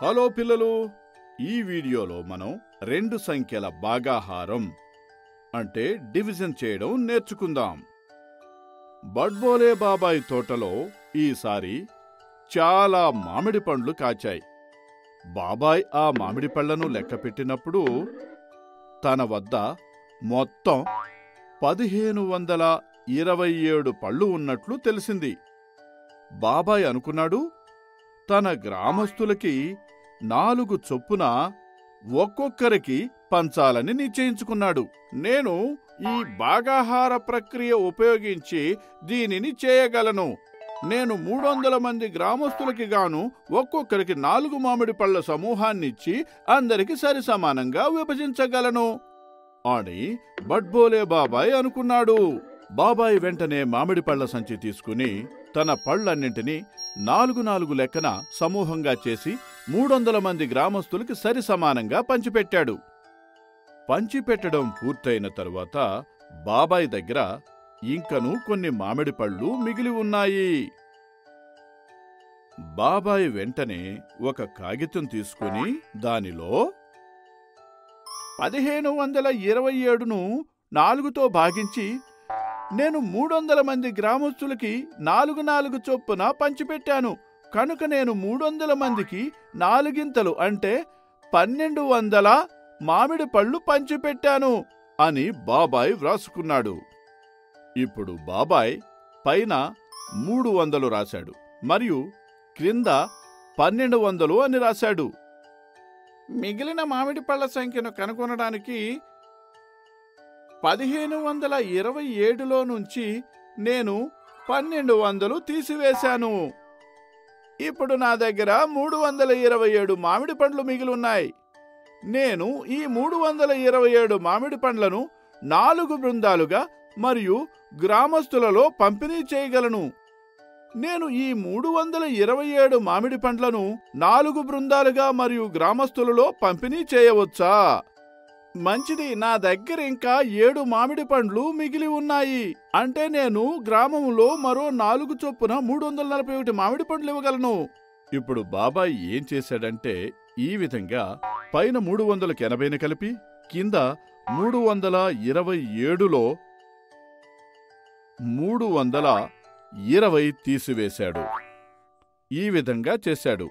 hello పిల్లలు ఈ వీడియోలో మనం రెండు సంఖ్యల భాగాహారం అంటే డివిజన్ చేయడం నేర్చుకుందాం బడ్బోలే బాబాయ్ తోటలో ఈసారి చాలా మామిడి పండ్లు కాచాయి బాబాయ్ ఆ మామిడి పళ్లను లెక్క పెట్టినప్పుడు తన వద్ద మొత్తం పదిహేను వందల ఇరవై ఏడు పళ్ళు ఉన్నట్లు తెలిసింది బాబాయ్ అనుకున్నాడు తన గ్రామస్తులకి నాలుగు చొప్పున ఒక్కొక్కరికి పంచాలని నిశ్చయించుకున్నాడు నేను ఈ భాగాహార ప్రక్రియ ఉపయోగించి దీనిని చేయగలను నేను మూడు వందల మంది గ్రామస్తులకి గాను ఒక్కొక్కరికి నాలుగు మామిడి పళ్ళ సమూహాన్నిచ్చి అందరికి సరి సమానంగా విభజించగలను అని బడ్బోలే బాబాయ్ అనుకున్నాడు బాబాయ్ వెంటనే మామిడి పళ్ళ సంచి తీసుకుని తన పళ్ళన్నింటినీ నాలుగు నాలుగు లెక్కన సమూహంగా చేసి మూడొందల మంది గ్రామస్తులకి సరి సమానంగా పంచిపెట్టాడు పంచిపెట్టడం పూర్తయిన తరువాత బాబాయ్ దగ్గర ఇంకను కొన్ని మామిడి పళ్ళు మిగిలి ఉన్నాయి బాబాయ్ వెంటనే ఒక కాగితం తీసుకుని దానిలో పదిహేను వందల ఇరవై ఏడును నాలుగుతో భాగించి నేను మూడొందల మంది గ్రామస్తులకి నాలుగు నాలుగు చొప్పున పంచిపెట్టాను కనుక నేను మూడొందల మందికి నాలుగింతలు అంటే పన్నెండు వందల మామిడి పళ్ళు పంచిపెట్టాను అని బాబాయ్ వ్రాసుకున్నాడు ఇప్పుడు బాబాయ్ పైన మూడు వందలు రాశాడు మరియు క్రింద పన్నెండు వందలు అని రాశాడు మిగిలిన మామిడి పళ్ళ సంఖ్యను కనుగొనడానికి పదిహేను వందల ఇరవై ఏడులో నుంచి నేను పన్నెండు వందలు తీసివేశాను ఇప్పుడు నా దగ్గర మూడు వందల ఇరవై ఏడు మామిడి పండ్లు మిగిలి ఉన్నాయి నేను ఈ మూడు వందల ఇరవై ఏడు మామిడి పండ్లను నాలుగు బృందాలుగా మరియు గ్రామస్తులలో పంపిణీ చేయగలను నేను ఈ మూడు వందల ఇరవై ఏడు మామిడి పండ్లను నాలుగు బృందాలుగా మరియు గ్రామస్తులలో పంపిణీ చేయవచ్చా మంచిది నా దగ్గర ఇంకా ఏడు మామిడి పండ్లు మిగిలి ఉన్నాయి అంటే నేను గ్రామంలో మరో నాలుగు చొప్పున మూడు వందల నలభై ఒకటి మామిడి పండ్లు ఇవ్వగలను ఇప్పుడు బాబాయ్ ఏం చేశాడంటే ఈ విధంగా పైన మూడు వందలకి ఎనభైని కలిపి కింద మూడు వందల ఇరవై ఏడులో మూడు వందల ఇరవై తీసివేశాడు ఈ విధంగా చేశాడు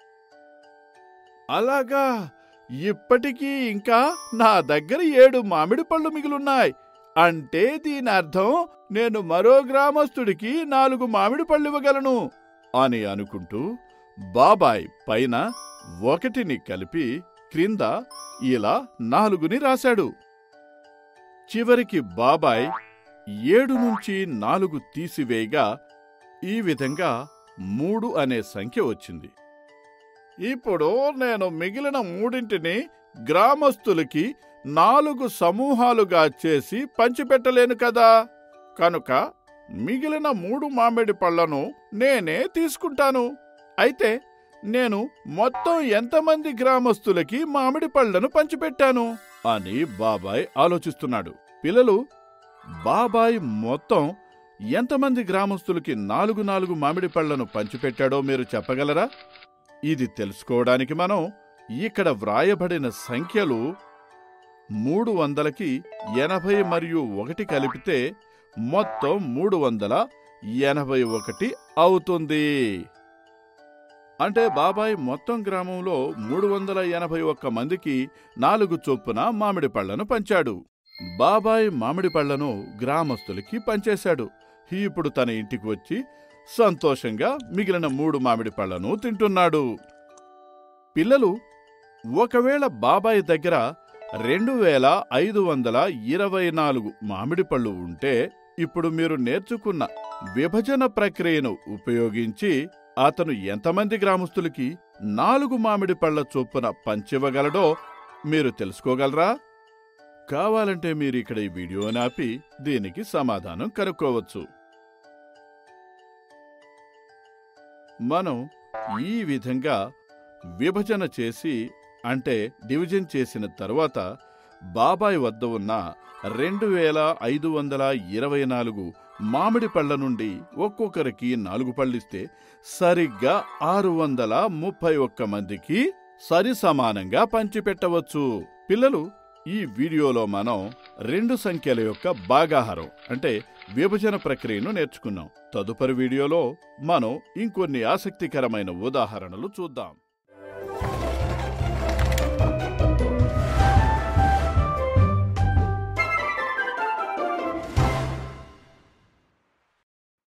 అలాగా ఇప్పటికీ ఇంకా నా దగ్గర ఏడు మామిడి పళ్ళు మిగిలున్నాయి అంటే దీని అర్థం నేను మరో గ్రామస్తుడికి నాలుగు మామిడి పళ్ళు ఇవ్వగలను అని అనుకుంటూ బాబాయ్ పైన ఒకటిని కలిపి క్రింద ఇలా నాలుగుని రాశాడు చివరికి బాబాయ్ ఏడు నుంచి నాలుగు తీసివేయగా ఈ విధంగా మూడు అనే సంఖ్య వచ్చింది ఇప్పుడు నేను మిగిలిన మూడింటిని గ్రామస్తులకి నాలుగు సమూహాలుగా చేసి పంచిపెట్టలేను కదా కనుక మిగిలిన మూడు మామిడి పళ్లను నేనే తీసుకుంటాను అయితే నేను మొత్తం ఎంతమంది గ్రామస్తులకి మామిడి పళ్లను పంచిపెట్టాను అని బాబాయ్ ఆలోచిస్తున్నాడు పిల్లలు బాబాయ్ మొత్తం ఎంతమంది గ్రామస్తులకి నాలుగు నాలుగు మామిడి పళ్లను పంచిపెట్టాడో మీరు చెప్పగలరా ఇది తెలుసుకోవడానికి మనం ఇక్కడ వ్రాయబడిన సంఖ్యలు మూడు వందలకి ఎనభై మరియు ఒకటి కలిపితే మొత్తం మూడు వందల ఎనభై ఒకటి అవుతుంది అంటే బాబాయ్ మొత్తం గ్రామంలో మూడు వందల ఎనభై ఒక్క మందికి నాలుగు చొప్పున మామిడి పళ్లను పంచాడు బాబాయ్ మామిడి పళ్లను గ్రామస్తులకి పంచేశాడు ఇప్పుడు తన ఇంటికి వచ్చి సంతోషంగా మిగిలిన మూడు మామిడి పళ్లను తింటున్నాడు పిల్లలు ఒకవేళ బాబాయ్ దగ్గర రెండు వేల ఐదు వందల ఇరవై నాలుగు మామిడి పళ్ళు ఉంటే ఇప్పుడు మీరు నేర్చుకున్న విభజన ప్రక్రియను ఉపయోగించి అతను ఎంతమంది గ్రామస్తులకి నాలుగు మామిడి పళ్ల చొప్పున పంచివ్వగలడో మీరు తెలుసుకోగలరా కావాలంటే మీరు ఇక్కడ ఈ వీడియోని ఆపి దీనికి సమాధానం కనుక్కోవచ్చు మనం ఈ విధంగా విభజన చేసి అంటే డివిజన్ చేసిన తరువాత బాబాయ్ వద్ద ఉన్న రెండు వేల ఐదు వందల ఇరవై నాలుగు మామిడి పళ్ళ నుండి ఒక్కొక్కరికి నాలుగు పళ్ళిస్తే సరిగ్గా ఆరు వందల ముప్పై ఒక్క మందికి సరి సమానంగా పంచిపెట్టవచ్చు పిల్లలు ఈ వీడియోలో మనం రెండు సంఖ్యల యొక్క భాగాహారం అంటే విభజన ప్రక్రియను నేర్చుకున్నాం తదుపరి వీడియోలో మనం ఇంకొన్ని ఆసక్తికరమైన ఉదాహరణలు చూద్దాం